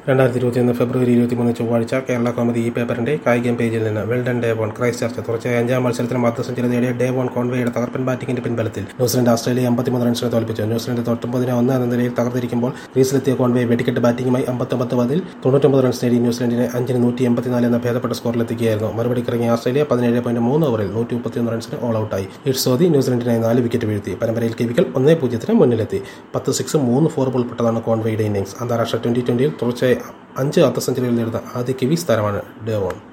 രണ്ടായിരത്തി ഇരുപത്തിയൊന്ന് ഫെബ്രുവരി ഇരുപത്തിമൂന്ന് ചൊവ്വാഴ്ച കേരള കോമഡി ഈ പേപ്പറിന്റെ കായികം പേജിൽ നിന്ന് വെൽഡൺ ഡേ വൺ ക്രൈസ്റ്റ് ചർച്ച തുടർച്ചയായ അഞ്ചാം മത്സരത്തിലും അർദ്ധസെഞ്ചുറി നേടിയ ഡേ വൺ കോൺവേയുടെ തകർപ്പൻ ബാറ്റിംഗിന്റെ പിൻബലത്തിൽ ന്യൂസിലൻഡ് ഓസ്ട്രേലിയ അമ്പത്തിമൂന്ന് റൺസിന് തോൽപ്പിച്ചു ന്യൂസിലൻഡ് തൊട്ടൊമ്പതിന് ഒന്ന് എന്ന നിലയിൽ തകർത്തിരിക്കുമ്പോൾ ക്രീസിലെത്തിയ കോൺവേ വെടിക്കെട്ട് ബാറ്റിംഗുമായി അമ്പത്തൊമ്പത് പതിൽ തൊണ്ണൂറ്റൊമ്പത് റൺസ് നേടി ന്യൂസിലൻഡിനെ അഞ്ചിന് നൂറ്റി എൺപത്തിനാല് എന്ന ഭേദപ്പെട്ട സ്കോറിലെത്തിക്കുകയായിരുന്നു മറുപടിക്കിറങ്ങിയ ഓസ്ട്രേലിയ പതിനേഴ് പോയിന്റ് മൂന്ന് ഓവറിൽ നൂറ്റി മുപ്പത്തിയൊന്ന് റൺസിന് ഓൾ ഔട്ടായി ഇറ്റ്സോദി ന്യൂസിലൻഡിനായി നാല് വിക്കറ്റ് വീഴ്ത്തി പരമ്പരയിൽ കെവിക്കൽ ഒന്നേ പൂജ്യത്തിന് മുന്നിലെത്തി പത്ത് സിക്സ് മൂന്ന് ഫോർ ഉൾപ്പെട്ടതാണ് കോൺവേയുടെ ഇന്നിംഗ്സ് അന്താരാഷ്ട്ര ട്വന്റി ട്വന്റിയിൽ തുടർച്ചയായി അഞ്ച് അർദ്ധ സെഞ്ചുറികൾ നേടുന്ന ആദ്യ കിവീസ് താരമാണ് ഡേവോൺ